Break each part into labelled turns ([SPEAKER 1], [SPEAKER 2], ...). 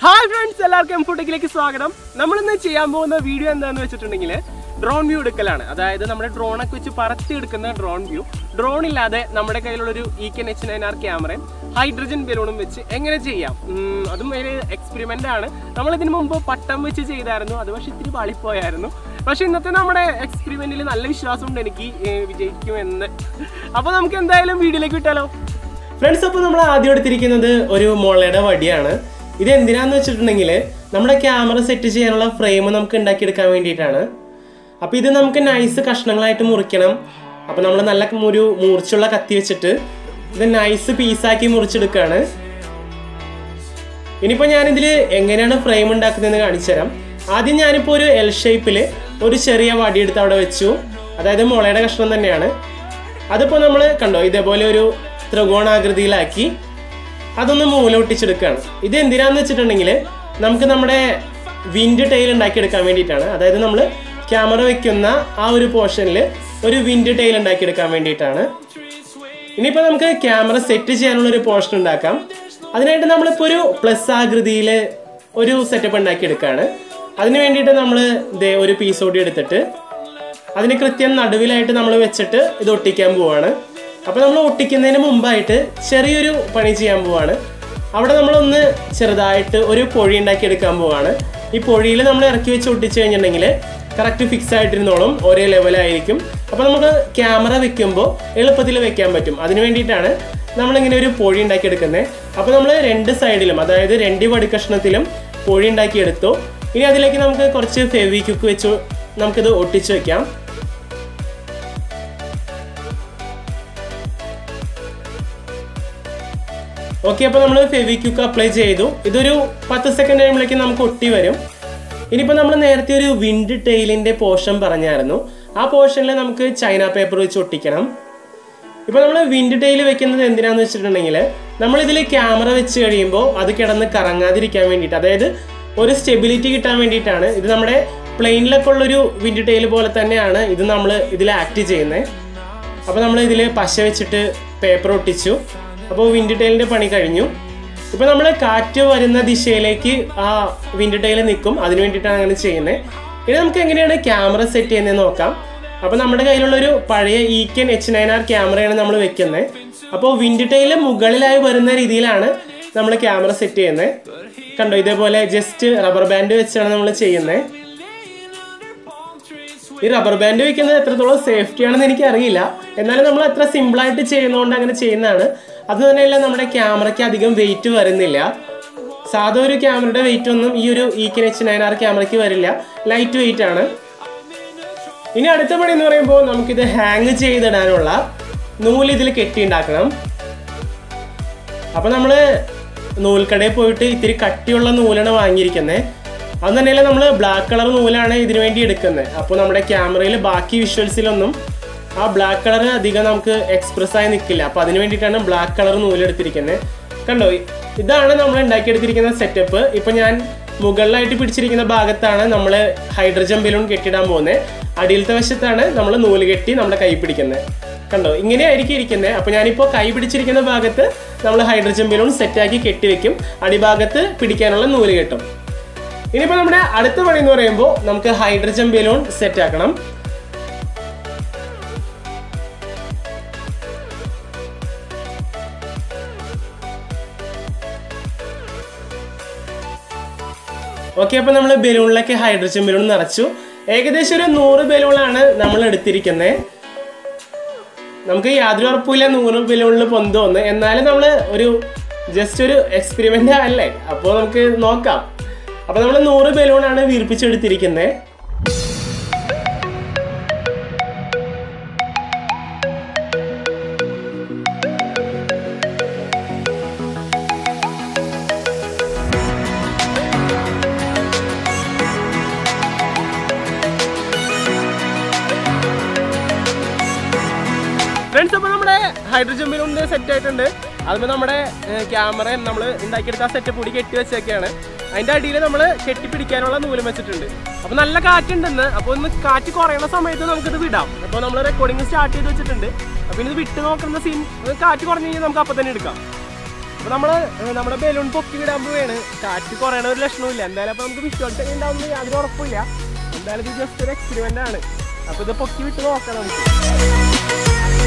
[SPEAKER 1] hi friends എല്ലാവർക്കും എംഫോട്ടിക്കിലേക്ക് സ്വാഗതം നമ്മൾ ഇന്ന് ചെയ്യാൻ പോകുന്ന വീഡിയോ എന്താന്ന് വെച്ചിട്ടുണ്ടെങ്കിൽ ഡ്രോൺ വ്യൂ എടുക്കലാണ് അതായത് നമ്മുടെ ഡ്രോണൊക്കെ വെച്ച് പറത്തി എടുക്കുന്ന ഡ്രോൺ വ്യൂ ഡ്രോൺ ഇല്ലാതെ നമ്മുടെ കയ്യിലുള്ളൊരു Eken H nine R ക്യാമറയും ഹൈഡ്രജൻ ബലൂണും വെച്ച് എങ്ങനെ ചെയ്യാം ഉം, അതും ഒരു എക്സ്പെരിമെന്റ് ആണ് നമ്മൾ ഇതിനു മുമ്പ് പട്ടം വെച്ച് ചെയ്തായിരുന്നു അത് പക്ഷെ ഇത്തിരി പാളിപ്പോയായിരുന്നു പക്ഷെ ഇന്നത്തെ നമ്മുടെ എക്സ്പെരിമെന്റിൽ നല്ല വിശ്വാസമുണ്ട് എനിക്ക് ഏർ, വിജയിക്കുമെന്ന് അപ്പോൾ നമുക്ക് എന്തായാലും വീഡിയോയിലേക്ക് വിട്ടാലോ ഫ്രണ്ട്സ് അപ്പോൾ നമ്മൾ ആദ്യം എടുത്തിരിക്കുന്നത് ഒരു മുളയുടെ വടിയാണ് ഇത് എന്തിനാന്ന് വെച്ചിട്ടുണ്ടെങ്കിൽ നമ്മുടെ ക്യാമറ സെറ്റ് ചെയ്യാനുള്ള ഫ്രെയിം നമുക്ക് ഉണ്ടാക്കിയെടുക്കാൻ വേണ്ടിയിട്ടാണ് അപ്പോൾ ഇത് നമുക്ക് നൈസ് കഷ്ണങ്ങളായിട്ട് മുറിക്കണം അപ്പോൾ നമ്മൾ നല്ല ഒരു മൂർച്ചുള്ള കത്തി വെച്ചിട്ട് ഇത് നൈസ് പീസാക്കി മുറിച്ചെടുക്കുകയാണ് ഇനിയിപ്പോൾ ഞാനിതിൽ എങ്ങനെയാണ് ഫ്രെയിം ഉണ്ടാക്കുന്നതെന്ന് കാണിച്ചു തരാം ആദ്യം ഞാനിപ്പോൾ ഒരു എൽ ഷേപ്പിൽ ഒരു ചെറിയ വടി എടുത്ത് അവിടെ വെച്ചു അതായത് മുളയുടെ കഷ്ണം തന്നെയാണ് അതിപ്പോൾ നമ്മൾ കണ്ടോ ഇതേപോലെ ഒരു ത്രികോണാകൃതിയിലാക്കി അതൊന്ന് മൂല ഒട്ടിച്ചെടുക്കുകയാണ് ഇത് എന്തിനാന്ന് വെച്ചിട്ടുണ്ടെങ്കിൽ നമുക്ക് നമ്മുടെ വിൻഡ് ടൈൽ ഉണ്ടാക്കിയെടുക്കാൻ വേണ്ടിയിട്ടാണ് അതായത് നമ്മൾ ക്യാമറ വെക്കുന്ന ആ ഒരു പോർഷനിൽ ഒരു വിൻഡ് ടൈൽ ഉണ്ടാക്കിയെടുക്കാൻ വേണ്ടിയിട്ടാണ് ഇനിയിപ്പോൾ നമുക്ക് ക്യാമറ സെറ്റ് ചെയ്യാനുള്ള ഒരു പോർഷൻ ഉണ്ടാക്കാം അതിനായിട്ട് നമ്മളിപ്പോൾ ഒരു പ്ലസ് ആകൃതിയിൽ ഒരു സെറ്റപ്പ് ഉണ്ടാക്കിയെടുക്കുകയാണ് അതിന് വേണ്ടിയിട്ട് നമ്മൾ ഇതേ ഒരു പീസ് ഓടി എടുത്തിട്ട് അതിന് കൃത്യം നടുവിലായിട്ട് നമ്മൾ വെച്ചിട്ട് ഇത് ഒട്ടിക്കാൻ പോവാണ് അപ്പോൾ നമ്മൾ ഒട്ടിക്കുന്നതിന് മുമ്പായിട്ട് ചെറിയൊരു പണി ചെയ്യാൻ പോവാണ് അവിടെ നമ്മളൊന്ന് ചെറുതായിട്ട് ഒരു പൊഴി ഉണ്ടാക്കി എടുക്കാൻ പോവാണ് ഈ പൊഴിയിൽ നമ്മൾ ഇറക്കി വെച്ച് ഒട്ടിച്ച് കഴിഞ്ഞിട്ടുണ്ടെങ്കിൽ കറക്റ്റ് ഫിക്സ് ആയിട്ടിരുന്നോളും ഒരേ ലെവലായിരിക്കും അപ്പോൾ നമുക്ക് ക്യാമറ വെക്കുമ്പോൾ എളുപ്പത്തിൽ വെക്കാൻ പറ്റും അതിന് വേണ്ടിയിട്ടാണ് നമ്മളിങ്ങനെ ഒരു പൊഴി ഉണ്ടാക്കി എടുക്കുന്നത് അപ്പോൾ നമ്മൾ രണ്ട് സൈഡിലും അതായത് രണ്ട് വടിക്കഷ്ണത്തിലും പൊഴി ഉണ്ടാക്കി എടുത്തു ഇനി അതിലേക്ക് നമുക്ക് കുറച്ച് ഫെവി ക്യുക്ക് വെച്ച് നമുക്കിത് ഒട്ടിച്ച് വെക്കാം ഓക്കെ അപ്പോൾ നമ്മൾ ഫെവിക്യുക്ക് അപ്ലൈ ചെയ്തു ഇതൊരു പത്ത് സെക്കൻഡ് കഴിയുമ്പോഴേക്കും നമുക്ക് ഒട്ടി വരും ഇനിയിപ്പോൾ നമ്മൾ നേരത്തെ ഒരു വിൻഡ് ടെയിലിൻ്റെ പോർഷൻ പറഞ്ഞായിരുന്നു ആ പോർഷനിൽ നമുക്ക് ചൈന പേപ്പർ വെച്ച് ഒട്ടിക്കണം ഇപ്പോൾ നമ്മൾ വിൻഡ് ടെയിൽ വെക്കുന്നത് എന്തിനാന്ന് വെച്ചിട്ടുണ്ടെങ്കിൽ നമ്മൾ ഇതിൽ ക്യാമറ വെച്ച് കഴിയുമ്പോൾ അത് കിടന്ന് കറങ്ങാതിരിക്കാൻ വേണ്ടിയിട്ട് അതായത് ഒരു സ്റ്റെബിലിറ്റി കിട്ടാൻ വേണ്ടിയിട്ടാണ് ഇത് നമ്മുടെ പ്ലെയിനിലൊക്കെ ഉള്ളൊരു വിൻഡ് ടെയിൽ പോലെ തന്നെയാണ് ഇത് നമ്മൾ ഇതിൽ ആക്ട് ചെയ്യുന്നത് അപ്പോൾ നമ്മൾ ഇതിൽ പശ വെച്ചിട്ട് പേപ്പർ ഒട്ടിച്ചു അപ്പോൾ വിൻഡ് ടൈലിൻ്റെ പണി കഴിഞ്ഞു ഇപ്പോൾ നമ്മൾ കാറ്റ് വരുന്ന ദിശയിലേക്ക് ആ വിൻഡ് ടൈൽ നിൽക്കും അതിന് വേണ്ടിയിട്ടാണ് അങ്ങനെ ചെയ്യുന്നത് ഇനി നമുക്ക് എങ്ങനെയാണ് ക്യാമറ സെറ്റ് ചെയ്യുന്നത് നോക്കാം അപ്പോൾ നമ്മുടെ കയ്യിലുള്ളൊരു പഴയ Eken H nine R ക്യാമറയാണ് നമ്മൾ വെക്കുന്നത് അപ്പോൾ വിൻഡ് ടൈൽ മുകളിലായി വരുന്ന രീതിയിലാണ് നമ്മൾ ക്യാമറ സെറ്റ് ചെയ്യുന്നത് കണ്ടോ ഇതേപോലെ ജസ്റ്റ് റബ്ബർ ബാൻഡ് വെച്ചാണ് നമ്മൾ ചെയ്യുന്നത് ഈ റബ്ബർ ബാൻഡ് വെക്കുന്നത് എത്രത്തോളം സേഫ്റ്റി ആണെന്ന് എനിക്ക് അറിയില്ല എന്നാലും നമ്മൾ അത്ര സിമ്പിളായിട്ട് ചെയ്യുന്നതുകൊണ്ട് അങ്ങനെ ചെയ്യുന്നതാണ് അത് തന്നെയല്ല നമ്മുടെ ക്യാമറയ്ക്ക് അധികം വെയിറ്റ് വരുന്നില്ല സാധാ ഒരു ക്യാമറയുടെ വെയിറ്റ് ഒന്നും ഈ ഒരു E K H nine R ക്യാമറയ്ക്ക് വരില്ല ലൈറ്റ് വെയിറ്റ് ആണ് ഇനി അടുത്ത പണി എന്ന് പറയുമ്പോൾ നമുക്കിത് ഹാങ് ചെയ്തിടാനുള്ള നൂല് ഇതിൽ കെട്ടിയുണ്ടാക്കണം അപ്പോൾ നമ്മൾ നൂൽക്കടയിൽ പോയിട്ട് ഇത്തിരി കട്ടിയുള്ള നൂലാണ് വാങ്ങിയിരിക്കുന്നത് അത് തന്നെയല്ല നമ്മൾ ബ്ലാക്ക് കളർ നൂലാണ് ഇതിനു വേണ്ടി എടുക്കുന്നത് അപ്പോൾ നമ്മുടെ ക്യാമറയിൽ ബാക്കി വിഷ്വൽസിലൊന്നും ആ ബ്ലാക്ക് കളർ അധികം നമുക്ക് എക്സ്പ്രസ് ആയി നിൽക്കില്ല അപ്പോൾ അതിന് വേണ്ടിയിട്ടാണ് ബ്ലാക്ക് കളർ നൂല് എടുത്തിരിക്കുന്നത് കണ്ടോ ഇതാണ് നമ്മൾ ഉണ്ടാക്കിയെടുത്തിരിക്കുന്ന സെറ്റപ്പ് ഇപ്പം ഞാൻ മുകളിലായിട്ട് പിടിച്ചിരിക്കുന്ന ഭാഗത്താണ് നമ്മൾ ഹൈഡ്രജൻ ബലൂൺ കെട്ടിടാൻ പോകുന്നത് അടിയിലത്തെ വശത്താണ് നമ്മൾ നൂല് കെട്ടി നമ്മുടെ കൈ പിടിക്കുന്നത് കണ്ടോ ഇങ്ങനെയായിരിക്കും ഇരിക്കുന്നത് അപ്പോൾ ഞാനിപ്പോൾ കൈ പിടിച്ചിരിക്കുന്ന ഭാഗത്ത് നമ്മൾ ഹൈഡ്രജൻ ബലൂൺ സെറ്റാക്കി കെട്ടിവെക്കും അടിഭാഗത്ത് പിടിക്കാനുള്ള നൂല് കെട്ടും ഇനിയിപ്പോൾ നമ്മുടെ അടുത്ത പണി എന്ന് പറയുമ്പോൾ നമുക്ക് ഹൈഡ്രജൻ ബലൂൺ സെറ്റ് ആക്കണം ഓക്കെ അപ്പോൾ നമ്മൾ ബലൂണിലൊക്കെ ഹൈഡ്രജൻ ബലൂൺ നിറച്ചു ഏകദേശം ഒരു നൂറ് ബലൂണാണ് നമ്മൾ എടുത്തിരിക്കുന്നത് നമുക്ക് യാതൊരു ഉറപ്പില്ല നൂറ് ബലൂണിൽ പൊന്തോന്ന് എന്നാലും നമ്മൾ ഒരു ജസ്റ്റ് ഒരു എക്സ്പെരിമെൻ്റ് അല്ലേ അപ്പോൾ നമുക്ക് നോക്കാം അപ്പോൾ നമ്മൾ നൂറ് ബലൂണാണ് വീർപ്പിച്ചെടുത്തിരിക്കുന്നത് ഫ്രണ്ട്സ് അപ്പോൾ നമ്മുടെ ഹൈഡ്രജൻ ബലൂണിൻ്റെ സെറ്റ് ആയിട്ടുണ്ട് അതുമ്പോൾ നമ്മുടെ ക്യാമറ നമ്മൾ ഉണ്ടാക്കിയെടുത്ത ആ സെറ്റ് കൂടി കെട്ടി വെച്ചേക്കാണ് അതിൻ്റെ അടിയിൽ നമ്മൾ കെട്ടിപ്പിടിക്കാനുള്ള നൂലും വെച്ചിട്ടുണ്ട് അപ്പോൾ നല്ല കാറ്റുണ്ടെന്ന് അപ്പോൾ ഒന്ന് കാറ്റ് കുറയുന്ന സമയത്ത് നമുക്കിത് വിടാം അപ്പോൾ നമ്മൾ റെക്കോർഡിംഗ് സ്റ്റാർട്ട് ചെയ്ത് വെച്ചിട്ടുണ്ട് അപ്പോൾ ഇത് വിട്ട് നോക്കുന്ന സീൻ കാറ്റ് കുറഞ്ഞ് കഴിഞ്ഞാൽ നമുക്ക് അപ്പോൾ തന്നെ എടുക്കാം അപ്പൊ നമ്മള് ഏഹ്, നമ്മുടെ ബലൂൺ പൊക്കി വിടാൻ പോവുകയാണ് കാറ്റ് കുറയണ ഒരു ലക്ഷണമില്ല എന്തായാലും അപ്പൊ നമുക്ക് വിഷ്വൽസ് ഒക്കെ ഉണ്ടാവുന്ന യാതൊരു ഉറപ്പില്ല എന്തായാലും ഇത് ജസ്റ്റ് ഒരു എക്സ്പെരിമെന്റ് ആണ് അപ്പൊ ഇത് പൊക്കി വിട്ട് നോക്കാം നമുക്ക്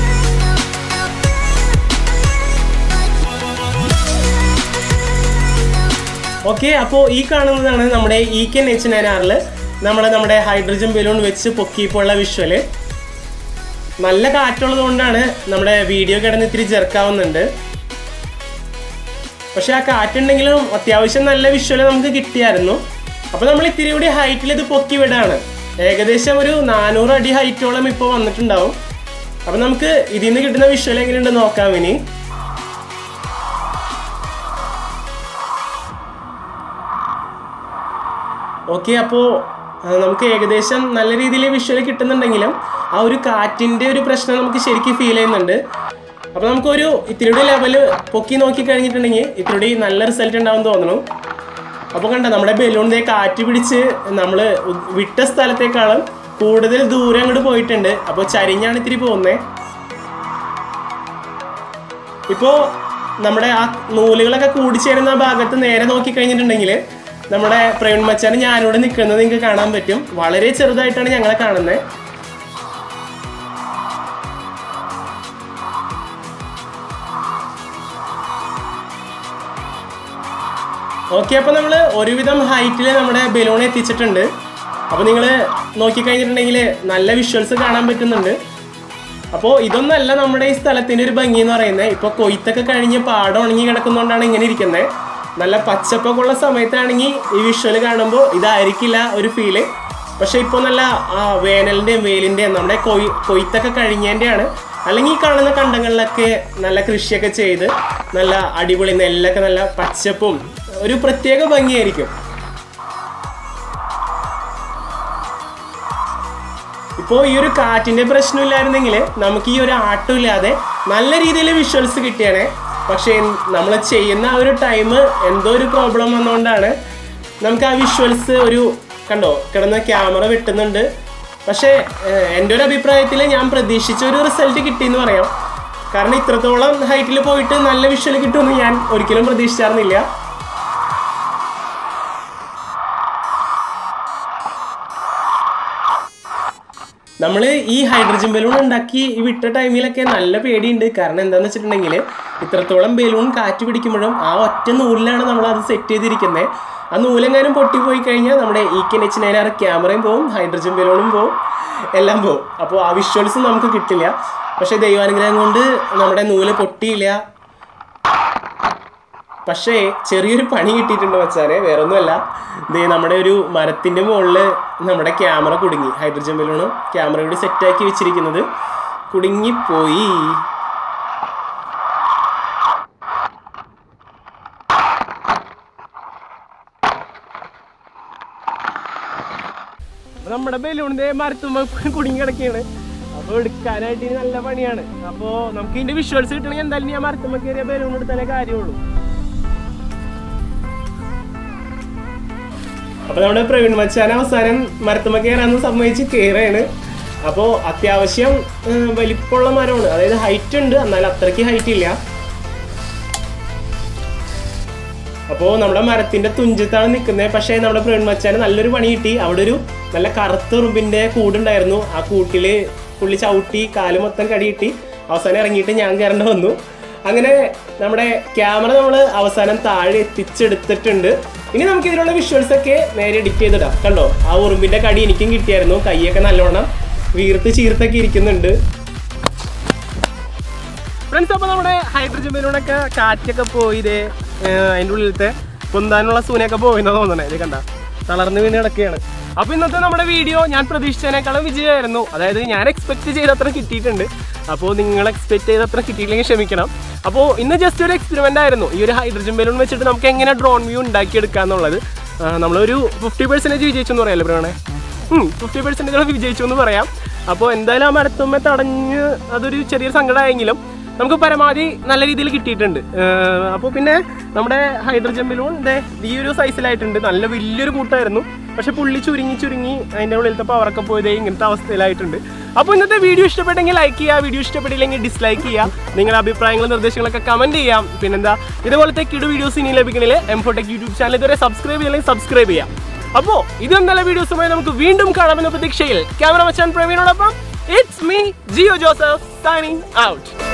[SPEAKER 1] ഓക്കെ അപ്പോൾ ഈ കാണുന്നതാണ് നമ്മുടെ ഇ കെ എച്ച് നയൻ ആറിൽ നമ്മൾ നമ്മുടെ ഹൈഡ്രജൻ ബലൂൺ വെച്ച് പൊക്കിയപ്പോഴുള്ള വിഷ്വല് നല്ല കാറ്റുള്ളത് കൊണ്ടാണ് നമ്മുടെ വീഡിയോ കിടന്ന് ഇത്തിരി ചെറുക്കാവുന്നുണ്ട് പക്ഷെ ആ കാറ്റുണ്ടെങ്കിലും അത്യാവശ്യം നല്ല വിഷ്വല് നമുക്ക് കിട്ടിയായിരുന്നു അപ്പോൾ നമ്മൾ ഇത്തിരി കൂടി ഹൈറ്റിൽ ഇത് പൊക്കി വിടാണ് ഏകദേശം ഒരു നാനൂറ് അടി ഹൈറ്റോളം ഇപ്പോൾ വന്നിട്ടുണ്ടാവും അപ്പോൾ നമുക്ക് ഇതിൽ നിന്ന് കിട്ടുന്ന വിഷ്വൽ എങ്ങനെയുണ്ട് നോക്കാം ഇനി ഓക്കെ അപ്പോൾ നമുക്ക് ഏകദേശം നല്ല രീതിയിൽ വിഷ്വൽ കിട്ടുന്നുണ്ടെങ്കിലും ആ ഒരു കാറ്റിൻ്റെ ഒരു പ്രശ്നം നമുക്ക് ശരിക്കും ഫീൽ ചെയ്യുന്നുണ്ട് അപ്പോൾ നമുക്കൊരു ഇത്തിരിയുടെ ലെവൽ പൊക്കി നോക്കി കഴിഞ്ഞിട്ടുണ്ടെങ്കിൽ ഇത്തിരി നല്ല റിസൾട്ട് ഉണ്ടാവും തോന്നണം അപ്പോൾ കണ്ട നമ്മുടെ ബലൂണിൻ്റെ കാറ്റ് പിടിച്ച് നമ്മൾ വിട്ട സ്ഥലത്തേക്കാളും കൂടുതൽ ദൂരം അങ്ങോട്ട് പോയിട്ടുണ്ട് അപ്പോൾ ചരിഞ്ഞാണ് ഇത്തിരി പോകുന്നത് ഇപ്പോൾ നമ്മുടെ ആ നൂലുകളൊക്കെ കൂടിച്ചേരുന്ന ആ ഭാഗത്ത് നേരെ നോക്കി കഴിഞ്ഞിട്ടുണ്ടെങ്കിൽ നമ്മുടെ പ്രവീൺ മച്ചാൻ ഞാനിവിടെ നിൽക്കുന്നത് നിങ്ങൾക്ക് കാണാൻ പറ്റും വളരെ ചെറുതായിട്ടാണ് ഞങ്ങളെ കാണുന്നത് ഓക്കെ അപ്പോൾ നമ്മൾ ഒരുവിധം ഹൈറ്റിൽ നമ്മുടെ ബലൂൺ എത്തിച്ചിട്ടുണ്ട് അപ്പോൾ നിങ്ങൾ നോക്കിക്കഴിഞ്ഞിട്ടുണ്ടെങ്കിൽ നല്ല വിഷ്വൽസ് കാണാൻ പറ്റുന്നുണ്ട് അപ്പോൾ ഇതൊന്നല്ല നമ്മുടെ ഈ സ്ഥലത്തിൻ്റെ ഒരു ഭംഗി എന്ന് പറയുന്നത് ഇപ്പോൾ കൊയ്ത്തൊക്കെ കഴിഞ്ഞ് പാടം ഉണങ്ങി കിടക്കുന്നതുകൊണ്ടാണ് ഇങ്ങനെ ഇരിക്കുന്നത് നല്ല പച്ചപ്പൊക്കെ ഉള്ള സമയത്താണെങ്കിൽ ഈ വിഷ്വൽ കാണുമ്പോൾ ഇതായിരിക്കില്ല ഒരു ഫീല് പക്ഷെ ഇപ്പോൾ നല്ല ആ വേനലിൻ്റെയും വെയിലിൻ്റെയും നമ്മുടെ കൊയ് കൊയ്ത്തൊക്കെ കഴിഞ്ഞതിൻ്റെയാണ് അല്ലെങ്കിൽ ഈ കാണുന്ന കണ്ടങ്ങളിലൊക്കെ നല്ല കൃഷിയൊക്കെ ചെയ്ത് നല്ല അടിപൊളി നെല്ലൊക്കെ നല്ല പച്ചപ്പും ഒരു പ്രത്യേക ഭംഗിയായിരിക്കും ഇപ്പോൾ ഈ ഒരു കാറ്റിന്റെ പ്രശ്നമില്ലായിരുന്നെങ്കിൽ നമുക്ക് ഈ ഒരു ആട്ടം ഇല്ലാതെ നല്ല രീതിയിൽ വിഷ്വൽസ് കിട്ടിയാണ് പക്ഷേ നമ്മൾ ചെയ്യുന്ന ആ ഒരു ടൈം എന്തോ ഒരു പ്രോബ്ലം വന്നുകൊണ്ടാണ് നമുക്ക് ആ വിഷ്വൽസ് ഒരു കണ്ടോ കിടന്ന ക്യാമറ വെട്ടുന്നുണ്ട് പക്ഷേ ഏഹ്, എൻ്റെ ഒരു അഭിപ്രായത്തിൽ ഞാൻ പ്രതീക്ഷിച്ച ഒരു റിസൾട്ട് കിട്ടിയെന്ന് പറയാം കാരണം ഇത്രത്തോളം ഹൈറ്റിൽ പോയിട്ട് നല്ല വിഷ്വൽ കിട്ടുമെന്ന് ഞാൻ ഒരിക്കലും പ്രതീക്ഷിച്ചായിരുന്നില്ല നമ്മൾ ഈ ഹൈഡ്രജൻ ബലൂൺ ഉണ്ടാക്കി ഈ വിട്ട ടൈമിലൊക്കെ നല്ല പേടിയുണ്ട് കാരണം എന്താണെന്ന് വെച്ചിട്ടുണ്ടെങ്കിൽ ഇത്രത്തോളം ബലൂൺ കാറ്റ് പിടിക്കുമ്പോഴും ആ ഒറ്റ നൂലിലാണ് നമ്മൾ അത് സെറ്റ് ചെയ്തിരിക്കുന്നത് ആ നൂലെങ്ങാനും പൊട്ടിപ്പോയി കഴിഞ്ഞാൽ നമ്മുടെ ഈ കെ എച്ച് നയൻ ആർ ക്യാമറയും പോവും ഹൈഡ്രജൻ ബലൂണും പോവും എല്ലാം പോവും അപ്പോൾ ആ വിഷ്വൽസ് നമുക്ക് കിട്ടില്ല പക്ഷേ ദൈവാനുഗ്രഹം കൊണ്ട് നമ്മുടെ നൂല് പൊട്ടിയില്ല പക്ഷേ ചെറിയൊരു പണി കിട്ടിയിട്ടുണ്ട് മച്ചാനെ വേറെ ഒന്നുമല്ല ദേ നമ്മുടെ ഒരു മരത്തിന്റെ മുകളിൽ നമ്മുടെ ക്യാമറ കുടുങ്ങി ഹൈഡ്രജൻ ബലൂണും ക്യാമറ കൂടി സെറ്റാക്കി വെച്ചിരിക്കുന്നത് കുടുങ്ങിപ്പോയി അപ്പൊ നമ്മുടെ ബലൂണിന്റെ മരത്തുമ്പോ കുടുങ്ങി കിടക്കുകയാണ് അപ്പൊ എടുക്കാനായിട്ട് ഇനി നല്ല പണിയാണ് അപ്പൊ നമുക്ക് ഇതിന്റെ വിഷ്വൽസ് കിട്ടണമെങ്കിൽ എന്തായാലും ഞാൻ മരത്തുമ്പോ കയറിയ ബലൂൺ എടുത്താലേ കാര്യമുള്ളൂ അപ്പൊ നമ്മുടെ പ്രവീൺ മച്ചാൻ അവസാനം മരത്തുമ്മ കയറാന്ന് സമ്മതിച്ച് കയറാണ് അപ്പോൾ അത്യാവശ്യം ഏർ, വലിപ്പമുള്ള മരമാണ് അതായത് ഹൈറ്റ് ഉണ്ട് എന്നാൽ അത്രയ്ക്ക് ഹൈറ്റ് ഇല്ല അപ്പോൾ നമ്മുടെ മരത്തിന്റെ തുഞ്ചത്താണ് നിൽക്കുന്നത് പക്ഷേ നമ്മുടെ പ്രവീൺ മച്ചാന് നല്ലൊരു പണി കിട്ടി അവിടെ ഒരു നല്ല കറുത്ത ഉറുമ്പിന്റെ കൂടുണ്ടായിരുന്നു ആ കൂട്ടില് പുള്ളി ചവിട്ടി കാല് മൊത്തം കടി കിട്ടി അവസാനം ഇറങ്ങിയിട്ട് ഞാൻ കയറേണ്ടി വന്നു അങ്ങനെ നമ്മുടെ ക്യാമറ നമ്മൾ അവസാനം താഴെ എത്തിച്ചെടുത്തിട്ടുണ്ട് ഇനി നമുക്ക് ഇതിലുള്ള വിഷ്വൽസ് ഒക്കെ നേരെ എഡിറ്റ് ചെയ്തിടാം കണ്ടോ ആ ഉറുമ്പിന്റെ കടി എനിക്കും കിട്ടിയായിരുന്നു കൈയൊക്കെ നല്ലോണം വീർത്ത് ചീർത്തൊക്കെ ഇരിക്കുന്നുണ്ട് ഫ്രണ്ട്സ് അപ്പോൾ നമ്മുടെ ഹൈഡ്രജൻ ബലൂണൊക്കെ കാറ്റൊക്കെ പോയി ഇതേ അതിൻ്റെ ഉള്ളിലത്തെ പൊന്താനുള്ള സൂനയൊക്കെ പോയിന്നാ തോന്നണേ ഇത് കണ്ട തളർന്ന് വീണ് കിടക്കുകയാണ് അപ്പോൾ ഇന്നത്തെ നമ്മുടെ വീഡിയോ ഞാൻ പ്രതീക്ഷിച്ചതിനേക്കാളും വിജയമായിരുന്നു അതായത് ഞാൻ എക്സ്പെക്ട് ചെയ്തത്ര കിട്ടിയിട്ടുണ്ട് അപ്പോൾ നിങ്ങൾ എക്സ്പെക്ട് ചെയ്തത്ര കിട്ടിയില്ലെങ്കിൽ ക്ഷമിക്കണം അപ്പോൾ ഇന്ന് ജസ്റ്റ് ഒരു എക്സ്പെരിമെൻ്റ് ആയിരുന്നു ഈ ഒരു ഹൈഡ്രജൻ ബലൂൺ വെച്ചിട്ട് നമുക്ക് എങ്ങനെ ഡ്രോൺ വ്യൂ ഉണ്ടാക്കിയെടുക്കുക എന്നുള്ളത് ആ, നമ്മളൊരു ഫിഫ്റ്റി പെർസെൻറ്റേജ് വിജയിച്ചു എന്ന് പറയാമല്ലോ പ്രണേ ഫിഫ്റ്റി പെർസെൻറ്റേജ് വിജയിച്ചു എന്ന് പറയാം അപ്പോൾ എന്തായാലും ആ മരത്തുമ്മ തടഞ്ഞ് അതൊരു ചെറിയൊരു സങ്കടമായെങ്കിലും നമുക്ക് പരമാവധി നല്ല രീതിയിൽ കിട്ടിയിട്ടുണ്ട് അപ്പോൾ പിന്നെ നമ്മുടെ ഹൈഡ്രജൻ ബലൂൺ ഇതേ ഈ ഒരു സൈസിലായിട്ടുണ്ട് നല്ല വലിയൊരു കൂട്ടായിരുന്നു പക്ഷെ പുള്ളി ചുരുങ്ങി ചുരുങ്ങി അതിൻ്റെ ഉള്ളിലത്തെ പവറൊക്കെ പോയതേ ഇങ്ങനത്തെ അവസ്ഥയിലായിട്ടുണ്ട് അപ്പോൾ ഇന്നത്തെ വീഡിയോ ഇഷ്ടപ്പെട്ടെങ്കിൽ ലൈക്ക് ചെയ്യുക വീഡിയോ ഇഷ്ടപ്പെട്ടില്ലെങ്കിൽ ഡിസ്ലൈക്ക് ചെയ്യുക നിങ്ങളുടെ അഭിപ്രായങ്ങളും നിർദ്ദേശങ്ങളൊക്കെ കമന്റ് ചെയ്യാം പിന്നെന്താ ഇതുപോലത്തെ കിടു വീഡിയോസ് ഇനി ലഭിക്കണമെങ്കിൽ എംഫോടെക് യൂട്യൂബ് ചാനൽ ഇതുവരെ സബ്സ്ക്രൈബ് ചെയ്യില്ലെങ്കിൽ സബ്സ്ക്രൈബ് ചെയ്യാം അപ്പോൾ ഇതും നല്ല വീഡിയോസുമായി നമുക്ക് വീണ്ടും കാണാമെന്ന പ്രതീക്ഷയിൽ ക്യാമറ മച്ചാൻ പ്രവീണോടൊപ്പം it's me Jio Joseph signing out